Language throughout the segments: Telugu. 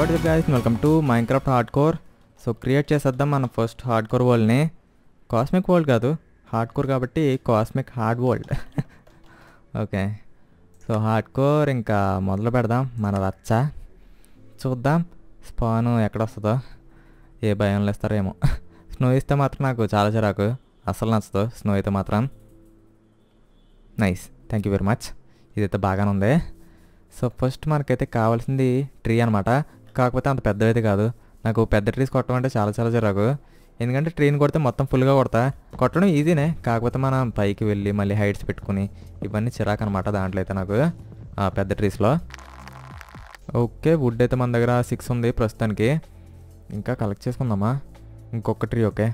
What is guys welcome to Minecraft hardcore so create చేసేద్దాం మన ఫస్ట్ హార్డ్ కోర్ వరల్డ్ని కాస్మిక్ వరల్డ్ కాదు హార్డ్ కోర్ కాబట్టి cosmic hard world okay so hardcore ఇంకా మొదలు పెడదాం మన రచ్చ చూద్దాం స్పాను ఎక్కడ వస్తుందో ఏ భయంలో ఇస్తారేమో స్నో ఇస్తే మాత్రం నాకు చాలా చిరాకు అస్సలు నచ్చదు స్నో అయితే మాత్రం nice thank you very much ఇదైతే బాగానే ఉంది సో ఫస్ట్ మనకైతే కావాల్సింది ట్రీ అనమాట కాకపోతే అంత పెద్దదైతే కాదు నాకు పెద్ద ట్రీస్ కొట్టడం అంటే చాలా చాలా చిరాకు ఎందుకంటే ట్రీని కొడితే మొత్తం ఫుల్గా కొడతా కొట్టడం ఈజీనే కాకపోతే మనం పైకి వెళ్ళి మళ్ళీ హైట్స్ పెట్టుకుని ఇవన్నీ చిరాకు అనమాట దాంట్లో అయితే నాకు ఆ పెద్ద ట్రీస్లో ఓకే వుడ్ అయితే మన దగ్గర సిక్స్ ఉంది ప్రస్తుతానికి ఇంకా కలెక్ట్ చేసుకుందామా ఇంకొక ట్రీ ఓకే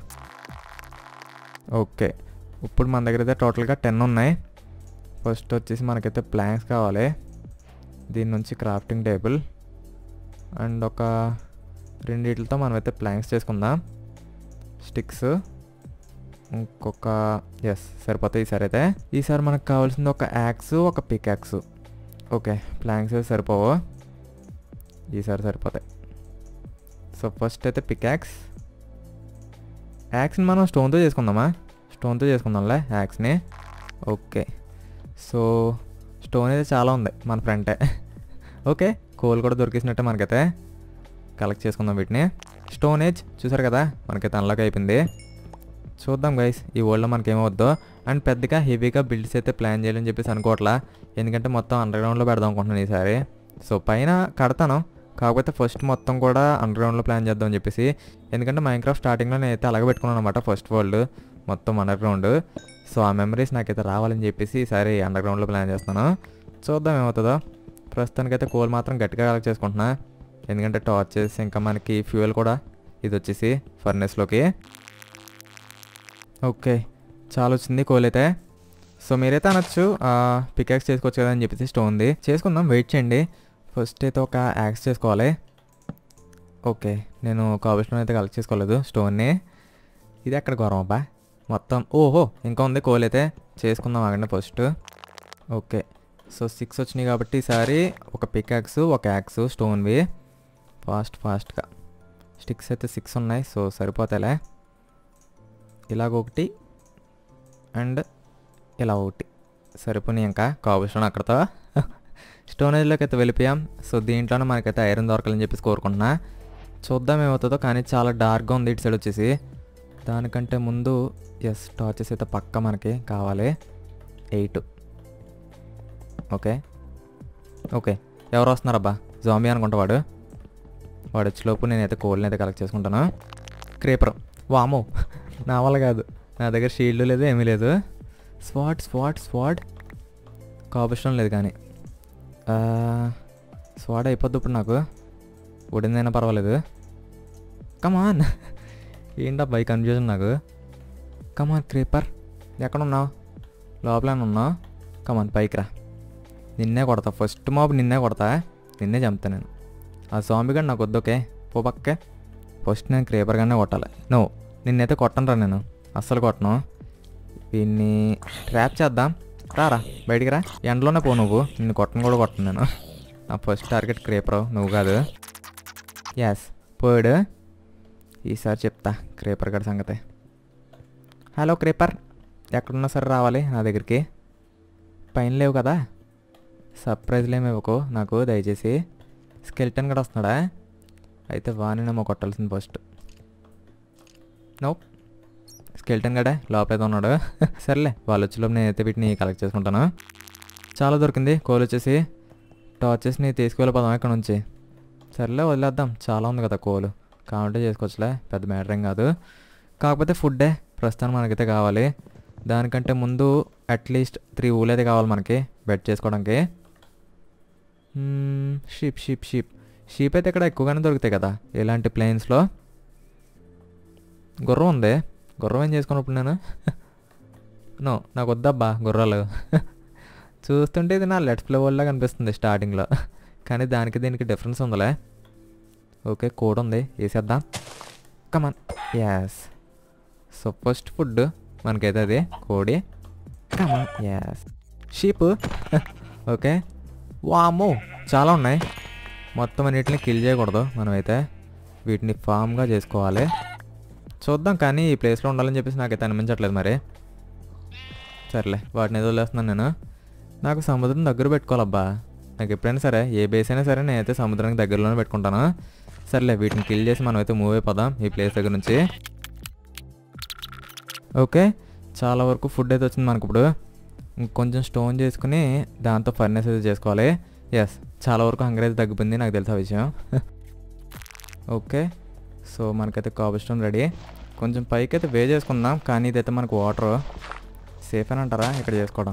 ఓకే ఇప్పుడు మన దగ్గర అయితే టోటల్గా టెన్ ఉన్నాయి ఫస్ట్ వచ్చేసి మనకైతే ప్లాంక్స్ కావాలి దీని నుంచి క్రాఫ్టింగ్ టేబుల్ అండ్ ఒక రెండిట్లతో మనమైతే ప్లాంక్స్ చేసుకుందాం స్టిక్స్ ఇంకొక ఎస్ సరిపోతాయి ఈసారి అయితే ఈసారి మనకు కావాల్సింది ఒక యాక్స్ ఒక పిక్ యాక్స్ ఓకే ప్లాంక్స్ సరిపోవు ఈసారి సరిపోతాయి సో ఫస్ట్ అయితే పిక్ యాక్స్ యాక్స్ని మనం స్టోన్తో చేసుకుందామా స్టోన్తో చేసుకుందాంలే యాక్స్ని ఓకే సో స్టోన్ అయితే చాలా ఉంది మన ఫ్రంటే ఓకే కోల్ కూడా దొరికేసినట్టే మనకైతే కలెక్ట్ చేసుకుందాం వీటిని స్టోన్ ఏజ్ చూసారు కదా మనకైతే అన్లాక్ అయిపోయింది చూద్దాం గైస్ ఈ వరల్డ్లో మనకేమవద్దు అండ్ పెద్దగా హెవీగా బిల్డ్స్ అయితే ప్లాన్ చేయాలని చెప్పేసి అనుకోవట్లా ఎందుకంటే మొత్తం అండర్ గ్రౌండ్లో పెడదాం అనుకుంటున్నాను ఈసారి సో పైన కడతాను కాకపోతే ఫస్ట్ మొత్తం కూడా అండర్ గ్రౌండ్లో ప్లాన్ చేద్దాం అని చెప్పేసి ఎందుకంటే మైన్క్రాఫ్ట్ స్టార్టింగ్లో నేనైతే అలాగే పెట్టుకున్నాను అనమాట ఫస్ట్ వరల్డ్ మొత్తం అండర్ గ్రౌండ్ సో ఆ మెమరీస్ నాకైతే రావాలని చెప్పేసి ఈసారి అండర్ గ్రౌండ్లో ప్లాన్ చేస్తాను చూద్దాం ఏమవుతుందో ప్రస్తుతానికైతే కోల్ మాత్రం గట్టిగా కలెక్ట్ చేసుకుంటున్నా ఎందుకంటే టార్చెస్ ఇంకా మనకి ఫ్యూయల్ కూడా ఇది వచ్చేసి ఫర్నెస్లోకి ఓకే చాలా వచ్చింది కోల్ అయితే సో మీరైతే అనొచ్చు పికాక్స్ చేసుకోవచ్చు కదా అని చెప్పేసి స్టోన్ది చేసుకుందాం వెయిట్ చేయండి ఫస్ట్ అయితే ఒక యాక్స్ చేసుకోవాలి ఓకే నేను కాబుల్ స్టోన్ అయితే కలెక్ట్ చేసుకోలేదు స్టోన్ని ఇది ఎక్కడ ఘోరం అబ్బా మొత్తం ఓహో ఇంకా ఉంది కోల్ అయితే చేసుకుందాం ఆగండి ఫస్ట్ ఓకే సో సిక్స్ వచ్చినాయి కాబట్టి ఈసారి ఒక పికాక్స్ ఒక యాక్స్ స్టోన్వి ఫాస్ట్ ఫాస్ట్గా స్టిక్స్ అయితే సిక్స్ ఉన్నాయి సో సరిపోతాయిలే ఇలాగ ఒకటి అండ్ ఇలా ఒకటి సరిపోయి ఇంకా కాబుల్ స్టోన్ అక్కడతో స్టోనేజ్లోకి అయితే వెళ్ళిపోయాం సో దీంట్లోనే మనకైతే ఐరన్ దొరకాలని చెప్పేసి కోరుకుంటున్నా చూద్దాం ఏమవుతుందో కానీ చాలా డార్క్గా ఉంది ఇటు సైడ్ వచ్చేసి దానికంటే ముందు ఎస్ టార్చెస్ అయితే పక్క మనకి కావాలి ఎయిట్ ఓకే ఓకే ఎవరు వస్తున్నారబ్బా జాంబీ అనుకుంటా వాడు వాడు వచ్చేలోపు నేనైతే కోల్ని అయితే కలెక్ట్ చేసుకుంటాను క్రేపర్ వామో నా వల్ల కాదు నా దగ్గర షీల్డ్ లేదు ఏమీ లేదు స్వాట్ స్వాట్ స్వాడ్ కాబిష్టం లేదు కానీ స్వాడ్ అయిపోద్ది ఇప్పుడు నాకు ఉడిందైనా పర్వాలేదు కమాన్ ఏంటబ్బా ఈ కన్ఫ్యూజన్ నాకు కమాన్ క్రీపర్ ఎక్కడున్నావు లోపల ఉన్నావు కమాన్ పైకి రా నిన్నే కొడతా ఫస్ట్ మాబ్ నిన్నే కొడతా నిన్నే చంపుతా నేను ఆ సాంబి గడు నాకు వద్దు ఓకే పో పక్కే ఫస్ట్ నేను క్రేపర్గానే కొట్టాలి నో నిన్నైతే కొట్టను రా నేను అస్సలు కొట్టను వీడిని ట్రాప్ చేద్దాం రారా బయటికి రా ఎండలోనే పో నువ్వు నిన్ను కొట్టను కూడా కొట్టను నేను నా ఫస్ట్ టార్గెట్ క్రేపర్ నువ్వు కాదు ఎస్ పోయాడు ఈసారి చెప్తా క్రేపర్ గడి సంగతి హలో క్రేపర్ ఎక్కడున్నా సరే రావాలి నా దగ్గరికి పైన లేవు కదా సర్ప్రైజ్లు ఏమి ఇవ్వకు నాకు దయచేసి స్కెల్టన్ కూడా వస్తున్నాడా అయితే వానినేమో కొట్టాల్సింది ఫస్ట్ నో స్కెల్టన్ గడే లోపల ఉన్నాడు సర్లే వాళ్ళు వచ్చేలోపు నేనైతే వీటిని కలెక్ట్ చేసుకుంటాను చాలా దొరికింది కోల్ వచ్చేసి టార్చెస్ని తీసుకువెళ్ళిపోదాం ఇక్కడ నుంచి సర్లే వదిలేద్దాం చాలా ఉంది కదా కోలు కావాలంటే చేసుకోవచ్చులే పెద్ద మ్యాటర్ ఏం కాదు కాకపోతే ఫుడ్డే ప్రస్తుతానికి మనకైతే కావాలి దానికంటే ముందు అట్లీస్ట్ త్రీ ఊలు అయితే కావాలి మనకి బెడ్ చేసుకోవడానికి షీప్ షీప్ షీప్ షీప్ అయితే ఇక్కడ ఎక్కువగానే దొరుకుతాయి కదా ఇలాంటి ప్లేన్స్లో గుర్రం ఉంది గుర్రం ఏం చేసుకున్నప్పుడు నేను నో నాకు వద్దబ్బా గుర్రాలు చూస్తుంటే ఇది నా లెట్స్ ప్లే వల్ల కనిపిస్తుంది స్టార్టింగ్లో కానీ దానికి దీనికి డిఫరెన్స్ ఉందిలే ఓకే కోడ్ ఉంది వేసేద్దాం come on yes so first food మనకైతే అది కోడి కమాన్ యాస్ షీప్ ఓకే వామో చాలా ఉన్నాయి మొత్తం అన్నిటిని కిల్ చేయకూడదు మనమైతే వీటిని ఫామ్గా చేసుకోవాలి చూద్దాం కానీ ఈ ప్లేస్లో ఉండాలని చెప్పేసి నాకైతే అనిపించట్లేదు మరి సర్లే వాటిని ఏదో వదిలేస్తున్నాను నేను నాకు సముద్రం దగ్గర పెట్టుకోవాలబ్బా నాకు ఎప్పుడైనా సరే ఏ బేస్ అయినా సరే నేనైతే సముద్రానికి దగ్గరలోనే పెట్టుకుంటాను సర్లే వీటిని కిల్ చేసి మనం అయితే మూవ్ అయిపోదాం ఈ ప్లేస్ దగ్గర నుంచి ఓకే చాలా వరకు ఫుడ్ అయితే వచ్చింది మనకు ఇప్పుడు ఇంకొంచెం స్టోన్ చేసుకుని దాంతో ఫర్నెస్ అయితే చేసుకోవాలి ఎస్ చాలా వరకు హంగర్ అయితే తగ్గిపోయింది నాకు తెలిసిన విషయం ఓకే సో మనకైతే కాబుల్ స్టోన్ రెడీ కొంచెం పైకి అయితే వే చేసుకుందాం కానీ ఇదైతే మనకు వాటర్ సేఫ్ అని అంటారా ఇక్కడ చేసుకోవడం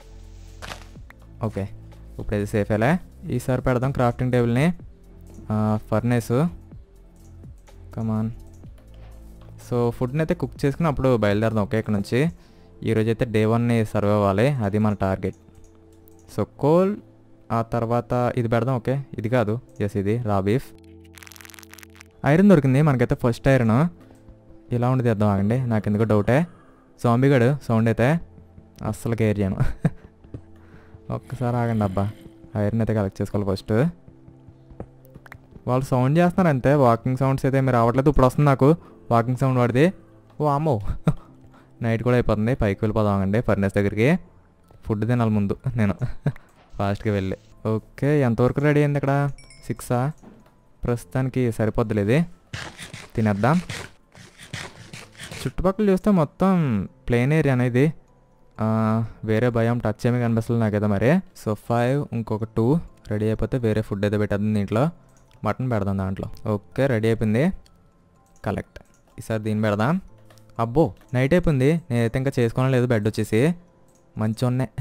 ఓకే ఇప్పుడైతే సేఫేలే ఈసారి పెడదాం క్రాఫ్టింగ్ టేబుల్ని ఫర్నేస్ కమాన్ సో ఫుడ్ని అయితే కుక్ చేసుకుని అప్పుడు బయలుదేరదాం ఓకే ఇక్కడ నుంచి ఈరోజు అయితే డే వన్ని సర్వ్ అవ్వాలి అది మన టార్గెట్ సో కోల్ ఆ తర్వాత ఇది పెడదాం ఓకే ఇది కాదు ఎస్ ఇది రా బీఫ్ ఐరన్ దొరికింది మనకైతే ఫస్ట్ ఐరన్ ఇలా ఉండి తెద్దాం ఆగండి నాకు ఎందుకో డౌటే సాంబిగాడు సౌండ్ అయితే అస్సలు కేర్ చేయను ఒక్కసారి ఆగండి అబ్బా ఐరన్ అయితే కలెక్ట్ చేసుకోవాలి ఫస్ట్ వాళ్ళు సౌండ్ చేస్తున్నారు అంతే వాకింగ్ సౌండ్స్ అయితే మీరు రావట్లేదు ఇప్పుడు వస్తుంది నాకు వాకింగ్ సౌండ్ వాడిది ఓ అమ్మో నైట్ కూడా అయిపోతుంది పైకి వెళ్ళిపోదాం అండి ఫర్నెస్ దగ్గరికి ఫుడ్ తినాలి ముందు నేను ఫాస్ట్గా వెళ్ళి ఓకే ఎంతవరకు రెడీ అయింది ఇక్కడ సిక్సా ప్రస్తుతానికి సరిపోద్దులేదు ఇది తినేద్దాం చుట్టుపక్కల చూస్తే మొత్తం ప్లేన్ ఏరియా అనేది ఆ, వేరే భయం టచ్ ఏమీ కనిపిస్తుంది నాకైతే మరి సో ఫైవ్ ఇంకొక టూ రెడీ అయిపోతే వేరే ఫుడ్ అయితే పెట్టేద్దాం దీంట్లో మటన్ పెడదాం దాంట్లో ఓకే రెడీ అయిపోయింది కలెక్ట్ ఈసారి దీన్ని పెడదాం అబ్బో నైట్ అయిపోయింది నేనైతే ఇంకా చేసుకోవడం లేదు బెడ్ వచ్చేసి మంచి ఉన్నాయి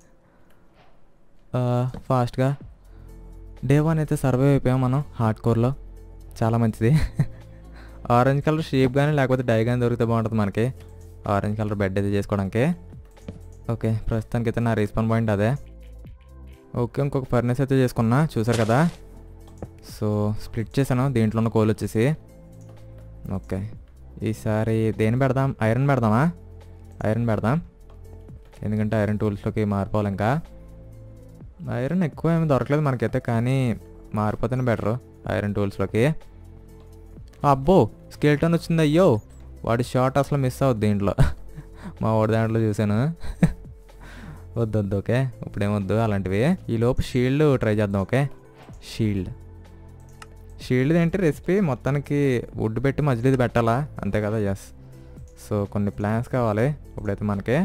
ఫాస్ట్గా డే వన్ అయితే సర్వే అయిపోయాం మనం హార్డ్ కోర్లో చాలా మంచిది ఆరెంజ్ కలర్ షేప్ కానీ లేకపోతే డై కానీ దొరికితే బాగుంటుంది మనకి ఆరెంజ్ కలర్ బెడ్ అయితే చేసుకోవడానికి ఓకే ప్రస్తుతానికి అయితే నా రెస్పాన్ పాయింట్ అదే ఓకే ఇంకొక ఫర్నెస్ అయితే చేసుకున్నా చూసారు కదా సో స్ప్లిట్ చేశాను దీంట్లో ఉన్న కోల్ వచ్చేసి ఓకే ఈసారి దేని పెడదాం ఐరన్ పెడదామా ఐరన్ పెడదాం ఎందుకంటే ఐరన్ టూల్స్లోకి మారిపోవాలి ఇంకా ఐరన్ ఎక్కువ ఏమి దొరకలేదు మనకైతే కానీ మారిపోతేనే బెటరు ఐరన్ టూల్స్లోకి అబ్బో స్కెల్టన్ వచ్చింది అయ్యో వాడి షాట్ అసలు మిస్ అవుద్ది దీంట్లో మా వాడి దాంట్లో చూశాను వద్దు వద్దు ఓకే ఇప్పుడేమొద్దు అలాంటివి ఈ లోపు షీల్డ్ ట్రై చేద్దాం ఓకే షీల్డ్ షీల్డ్ ఏంటి రెసిపీ మొత్తానికి వుడ్ పెట్టి మధ్యలో ఇది పెట్టాలా అంతే కదా ఎస్ సో కొన్ని ప్లాన్స్ కావాలి ఇప్పుడైతే మనకి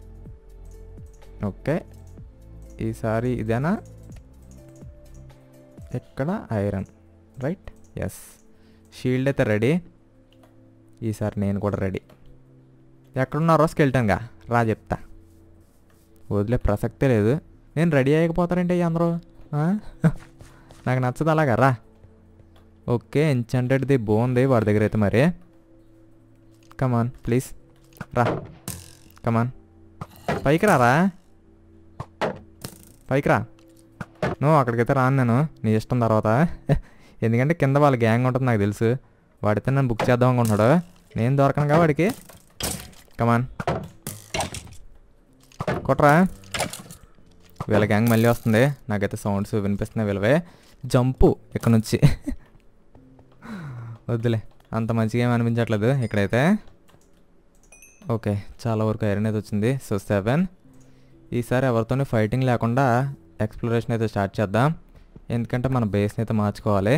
ఓకే ఈసారి ఇదేనా ఎక్కడ ఐరన్ రైట్ ఎస్ షీల్డ్ అయితే రెడీ ఈసారి నేను కూడా రెడీ ఎక్కడున్నారో స్కెల్టన్గా రా చెప్తా వదిలే ప్రసక్తే లేదు నేను రెడీ అయ్యకపోతారంటే అందరూ ఆ? నాకు నచ్చదు అలాగా రా ఓకే ఎంచంటెడ్ది బాగుంది వాడి దగ్గర అయితే మరి కమాన్ ప్లీజ్ రా కమాన్ పైకి రారా పైకి రా నువ్వు అక్కడికైతే రాను నేను నీ ఇష్టం తర్వాత ఎందుకంటే కింద వాళ్ళ గ్యాంగ్ ఉంటుంది నాకు తెలుసు వాడితే నన్ను బుక్ చేద్దాం అనుకుంటున్నాడు నేను దొరకనుగా వాడికి కమాన్ కొట్రా వీళ్ళ గ్యాంగ్ మళ్ళీ వస్తుంది నాకైతే సౌండ్స్ వినిపిస్తున్నాయి వీళ్ళవే జంపు ఇక్కడ నుంచి వద్దులే అంత మంచిగా ఏమి అనిపించట్లేదు ఇక్కడైతే ఓకే చాలా వరకు ఐరన్ అయితే వచ్చింది సో సెవెన్ ఈసారి ఎవరితోని ఫైటింగ్ లేకుండా ఎక్స్ప్లోరేషన్ అయితే స్టార్ట్ చేద్దాం ఎందుకంటే మన బేస్ని అయితే మార్చుకోవాలి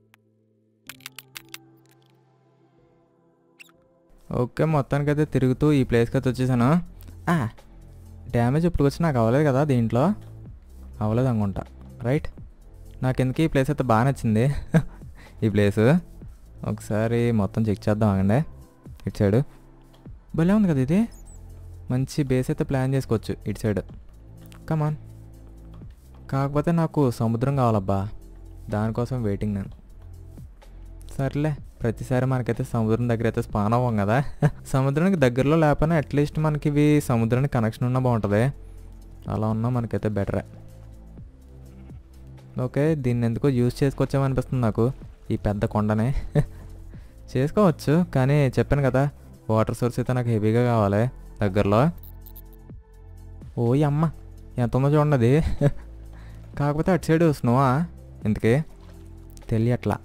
ఓకే మొత్తానికి అయితే తిరుగుతూ ఈ ప్లేస్కి అయితే వచ్చేసాను డ్యామేజ్ ఇప్పుడు వచ్చి నాకు అవ్వలేదు కదా దీంట్లో అవ్వలేదు అనుకుంటా రైట్ నాకు ఎందుకు ఈ ప్లేస్ అయితే బాగా నచ్చింది ఈ ప్లేస్ ఒకసారి మొత్తం చెక్ చేద్దాం ఆగండి ఇటు సైడ్ భలే ఉంది కదా ఇది మంచి బేస్ అయితే ప్లాన్ చేసుకోవచ్చు ఇటు సైడ్ కమాన్ కాకపోతే నాకు సముద్రం కావాలబ్బా దానికోసం వెయిటింగ్ నేను సర్లే ప్రతిసారి మనకైతే సముద్రం దగ్గర అయితే స్పాన్ అవ్వం కదా సముద్రానికి దగ్గరలో లేకపోయినా అట్లీస్ట్ మనకి ఇవి సముద్రానికి కనెక్షన్ ఉన్నా బాగుంటుంది అలా ఉన్నా మనకైతే బెటరే ఓకే దీన్ని ఎందుకో యూజ్ చేసుకోవచ్చామనిపిస్తుంది నాకు ఈ పెద్ద కొండనే చేసుకోవచ్చు కానీ చెప్పాను కదా వాటర్ సోర్స్ అయితే నాకు హెవీగా కావాలి దగ్గరలో ఓయ్ అమ్మ ఎంత ఉందో చూడండి అది కాకపోతే అటు సైడ్ స్నోవా ఇంతకీ తెలియట్లా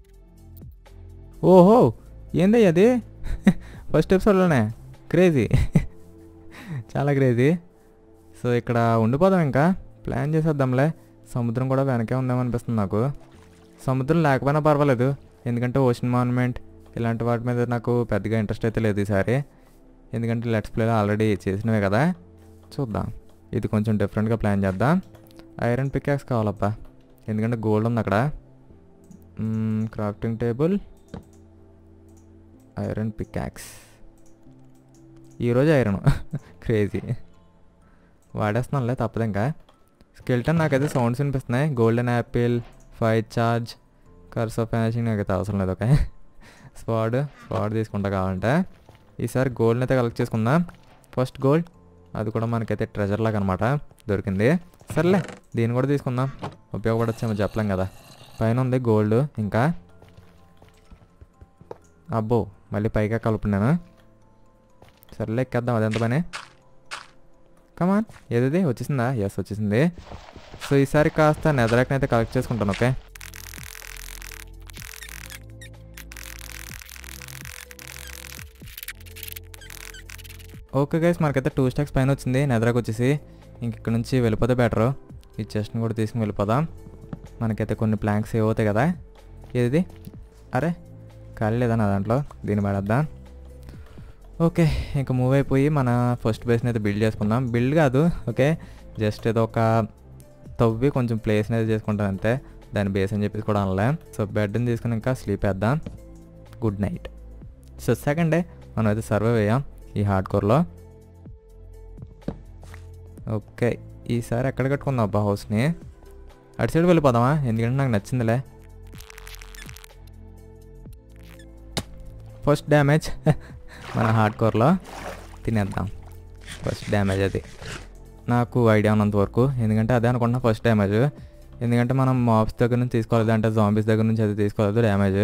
ఓహో ఏంది అది ఫస్ట్ ఎపిసోడ్లోనే క్రేజీ చాలా క్రేజీ సో ఇక్కడ ఉండిపోదాం ఇంకా ప్లాన్ చేసేద్దాంలే సముద్రం కూడా వెనకే ఉందేమనిపిస్తుంది నాకు సముద్రం లేకపోయినా పర్వాలేదు ఎందుకంటే ఓషన్ మాన్యుమెంట్ ఇలాంటి వాటి మీద నాకు పెద్దగా ఇంట్రెస్ట్ అయితే లేదు ఈసారి ఎందుకంటే లెట్స్ ప్లేలో ఆల్రెడీ చేసినవే కదా చూద్దాం ఇది కొంచెం డిఫరెంట్గా ప్లాన్ చేద్దాం ఐరన్ పికాక్స్ కావాలబ్బా ఎందుకంటే గోల్డ్ ఉంది అక్కడ క్రాఫ్టింగ్ టేబుల్ ఐరన్ పికాక్స్ ఈరోజు ఐరన్ క్రేజీ వాడేస్తున్నానులే తప్పదు ఇంకా స్కెల్టన్ నాకైతే సౌండ్స్ వినిపిస్తున్నాయి golden apple five charge curse of finishing నాకైతే అవసరం లేదు ఓకే స్పాడ్ స్పాడ్ తీసుకుంటా కావాలంటే ఈసారి గోల్డ్ని అయితే కలెక్ట్ చేసుకుందాం ఫస్ట్ గోల్డ్ అది కూడా మనకైతే ట్రెజర్ లాగా అనమాట దొరికింది సర్లే దీన్ని కూడా తీసుకుందాం ఉపయోగపడచ్చేమో చెప్పలేం కదా పైన ఉంది గోల్డ్ ఇంకా అబ్బో మళ్ళీ పైగా కలుపున్నాను సర్లే ఎక్కేద్దాం అదెంత పని కమాన్ ఏది వచ్చేసిందా ఎస్ వచ్చేసింది సో ఈసారి కాస్త నెదరాక్ని అయితే కలెక్ట్ చేసుకుంటాను ఓకే ఓకే గైస్ మనకైతే టూ స్టాక్స్ పైన వచ్చింది నెదరాక్ వచ్చేసి ఇంక ఇక్కడ నుంచి వెళ్ళిపోతే బెటరు ఈ చెస్ట్ని కూడా తీసుకుని వెళ్ళిపోదాం మనకైతే కొన్ని ప్లాంక్స్ సేవ్ అవుతాయి కదా ఏది అరే ఖాళీ లేదా నా దాంట్లో దీన్ని పడేద్దాం ఓకే ఇంకా మూవ్ అయిపోయి మన ఫస్ట్ బేస్ని అయితే బిల్డ్ చేసుకుందాం బిల్డ్ కాదు ఓకే జస్ట్ ఏదో ఒక తవ్వి కొంచెం ప్లేస్ని అయితే చేసుకుంటాను అంతే దాని బేస్ అని చెప్పేసి కూడా అనలే సో బెడ్ని తీసుకుని ఇంకా స్లీప్ వేద్దాం good night so second day మనం అయితే సర్వే అయ్యాం ఈ హార్డ్ కోర్లో ఓకే ఈసారి ఎక్కడ కట్టుకుందాం అబ్బా హౌస్ని అటు సైడ్ వెళ్ళిపోదామా ఎందుకంటే నాకు నచ్చిందిలే ఫస్ట్ డ్యామేజ్ మన హార్డ్ కోర్లో తినేద్దాం ఫస్ట్ డ్యామేజ్ అది నాకు ఐడియా ఉన్నంత వరకు ఎందుకంటే అదే అనుకుంటున్నా ఫస్ట్ డ్యామేజ్ ఎందుకంటే మనం మాబ్స్ దగ్గర నుంచి తీసుకోలేదు అంటే జాంబీస్ దగ్గర నుంచి అది తీసుకోలేదు డ్యామేజ్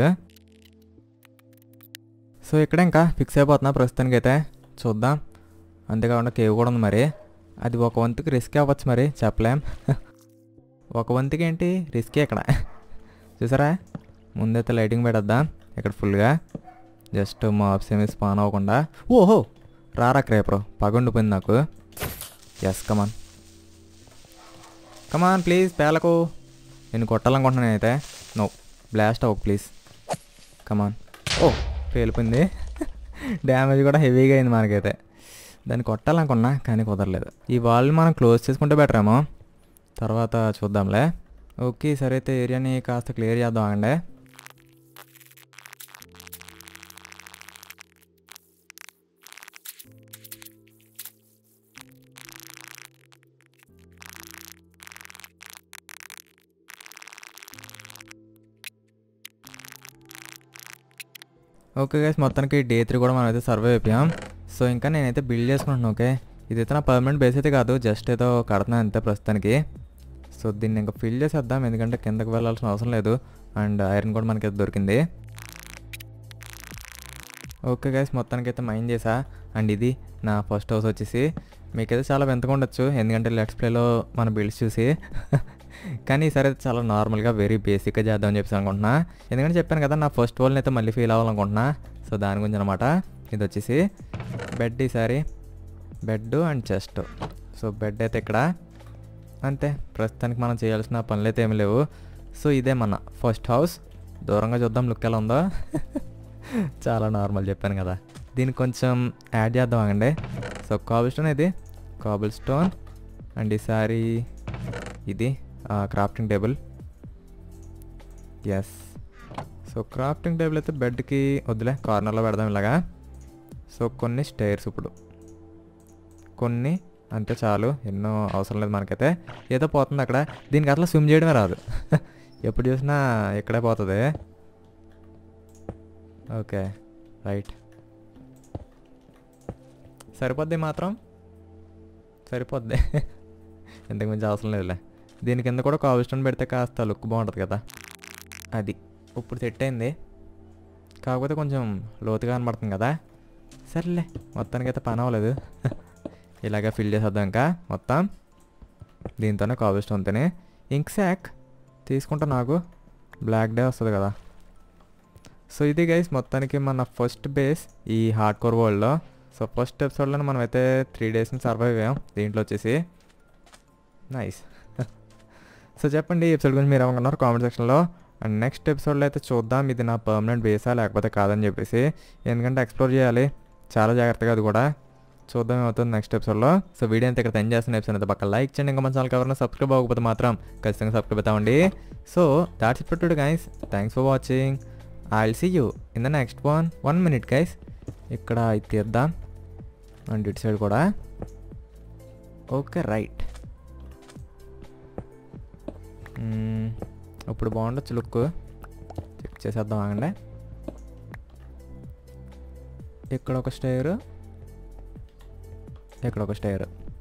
సో ఇక్కడ ఇంకా ఫిక్స్ అయిపోతున్నా ప్రస్తుతానికి అయితే చూద్దాం అంతేకాకుండా కేవ్ కూడా ఉంది మరి అది ఒక వంతుకి రిస్క్ అవ్వచ్చు మరి చెప్పలేం ఒక వంతుకి ఏంటి రిస్కే ఇక్కడ చూసారా ముందైతే లైటింగ్ పెట్టేద్దాం ఇక్కడ ఫుల్గా జస్ట్ మాప్స్ ఏమి స్పాన్ అవ్వకుండా ఓహో రారా క్రేపర్ పగుండిపోయింది నాకు ఎస్ కమాన్ కమాన్ ప్లీజ్ పేలకు నేను కొట్టాలనుకుంటున్నాను అయితే నో బ్లాస్ట్ అవ్వకు ప్లీజ్ కమాన్ ఓ పేలిపోయింది డ్యామేజ్ కూడా హెవీగా అయింది మనకైతే దాన్ని కొట్టాలనుకున్నా కానీ కుదరలేదు ఈ వాల్ని మనం క్లోజ్ చేసుకుంటే బెటర్ ఏమో తర్వాత చూద్దాంలే ఓకే సరే అయితే ఏరియాని కాస్త క్లియర్ చేద్దాం ఆగండి ఓకే గైస్ మొత్తానికి డే త్రీ కూడా మనం అయితే సర్వే అయిపోయాం సో ఇంకా నేనైతే బిల్డ్ చేసుకుంటున్నాను ఓకే ఇదైతే నా పర్మనెంట్ బేస్ అయితే కాదు జస్ట్ ఏదో కడుతున్నాను అంతే ప్రస్తుతానికి సో దీన్ని ఇంకా ఫిల్ చేసేద్దాం ఎందుకంటే కిందకి వెళ్ళాల్సిన అవసరం లేదు అండ్ ఐరన్ కూడా మనకి దొరికింది ఓకే గైస్ మొత్తానికి అయితే మైండ్ చేసా అండ్ ఇది నా ఫస్ట్ హౌస్ వచ్చేసి మీకైతే చాలా వింతగా ఉండొచ్చు ఎందుకంటే లెట్స్ ప్లేలో మన బిల్డ్స్ చూసి కానీ ఈసారి అయితే చాలా నార్మల్గా వెరీ బేసిక్గా చేద్దామని చెప్పేసి అనుకుంటున్నా ఎందుకంటే చెప్పాను కదా నా ఫస్ట్ వాళ్ళని అయితే మళ్ళీ ఫీల్ అవ్వాలనుకుంటున్నా సో దాని గురించి అనమాట ఇది వచ్చేసి బెడ్ ఈసారి bed and chest so bed అయితే ఇక్కడ అంతే ప్రస్తుతానికి మనం చేయాల్సిన పనులు అయితే ఏమి లేవు సో ఇదే మన ఫస్ట్ హౌస్ దూరంగా చూద్దాం లుక్ ఎలా ఉందో చాలా నార్మల్ చెప్పాను కదా దీనికి కొంచెం యాడ్ చేద్దాం ఆగండి సో కాబుల్ స్టోన్ ఇది కాబుల్ స్టోన్ అండ్ ఈసారి ఇది crafting table yes so crafting table అయితే బెడ్కి వద్దులే కార్నర్లో పెడదాం ఇలాగా సో కొన్ని స్టైర్స్ ఇప్పుడు కొన్ని అంతే చాలు ఎన్నో అవసరం లేదు మనకైతే ఏదో పోతుంది అక్కడ దీనికి అట్లా స్విమ్ చేయడమే రాదు ఎప్పుడు చూసినా ఇక్కడే పోతుంది ఓకే రైట్ సరిపోద్ది మాత్రం సరిపోద్ది ఇంతకు మించి అవసరం లేదులే దీని కింద కూడా కాబుల్ స్టోన్ పెడితే కాస్త లుక్ బాగుంటుంది కదా అది ఇప్పుడు సెట్ అయింది కాకపోతే కొంచెం లోతుగా కనబడుతుంది కదా సర్లే మొత్తానికి అయితే పని అవ్వలేదు ఇలాగే ఫిల్ చేసేద్దాం ఇంకా మొత్తం దీంతోనే కాబుల్ స్టోన్తోనే ఇంక్ శాక్ తీసుకుంటా నాకు బ్లాక్ డే వస్తుంది కదా సో ఇది గైస్ మొత్తానికి మన ఫస్ట్ బేస్ ఈ హార్డ్ కోర్ వరల్డ్లో సో ఫస్ట్ ఎపిసోడ్లో మనం అయితే త్రీ డేస్ని సర్వైవ్ అయ్యాం దీంట్లో వచ్చేసి నైస్ సో చెప్పండి ఈ ఎపిసోడ్ గురించి మీరు ఏమనుకున్నారు కామెంట్ సెక్షన్లో అండ్ నెక్స్ట్ ఎపిసోడ్లో అయితే చూద్దాం ఇది నా పర్మనెంట్ బేసా లేకపోతే కాదని చెప్పేసి ఎందుకంటే ఎక్స్ప్లోర్ చేయాలి చాలా జాగ్రత్తగా అది కూడా చూద్దాం ఏమవుతుంది నెక్స్ట్ ఎపిసోడ్లో సో వీడియో అయితే ఇక్కడ ఎండ్ చేస్తున్న ఎపిసోడ్ అయితే పక్క లైక్ చేయండి ఇంకా మన ఛానల్ ఎవరైనా సబ్స్క్రైబ్ అవ్వకపోతే మాత్రం ఖచ్చితంగా సబ్స్క్రైబ్ అవుతామండి so that's it today guys thanks for watching I will see you in the next one one minute guys ఇక్కడ ఇది తీద్దాం అండ్ ఇటు సైడ్ కూడా ఓకే రైట్ ఇప్పుడు బాగుండొచ్చు లుక్ చెక్ చేసేద్దాం ఆగండి ఇక్కడ ఒక స్టైర్ ఇక్కడ ఒక స్టైర్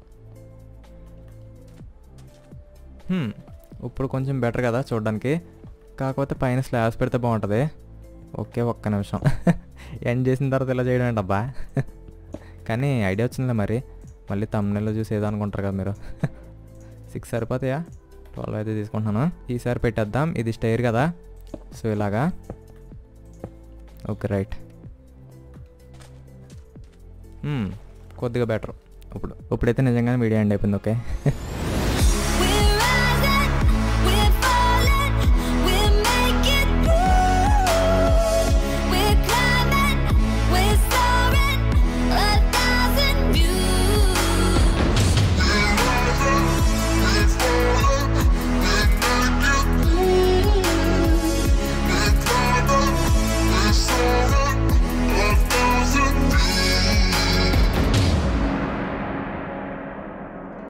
ఇప్పుడు కొంచెం బెటర్ కదా చూడడానికి కాకపోతే పైన స్లాబ్స్ పెడితే బాగుంటుంది ఓకే ఒక్క నిమిషం ఎండ్ చేసిన తర్వాత ఇలా చేయడం ఏంటబ్బా కానీ ఐడియా వచ్చిందిలే మరి మళ్ళీ తమ్నెల్లో చూసి ఏదో అనుకుంటారు కదా మీరు సిక్స్ సరిపోతాయా ట్వెల్వ్ అయితే తీసుకుంటున్నాను ఈసారి పెట్టేద్దాం ఇది స్టైర్ కదా సో ఇలాగా ఓకే రైట్ కొద్దిగా బెటర్ ఇప్పుడు ఇప్పుడైతే నిజంగానే మీడియా ఎండ్ అయిపోయింది ఓకే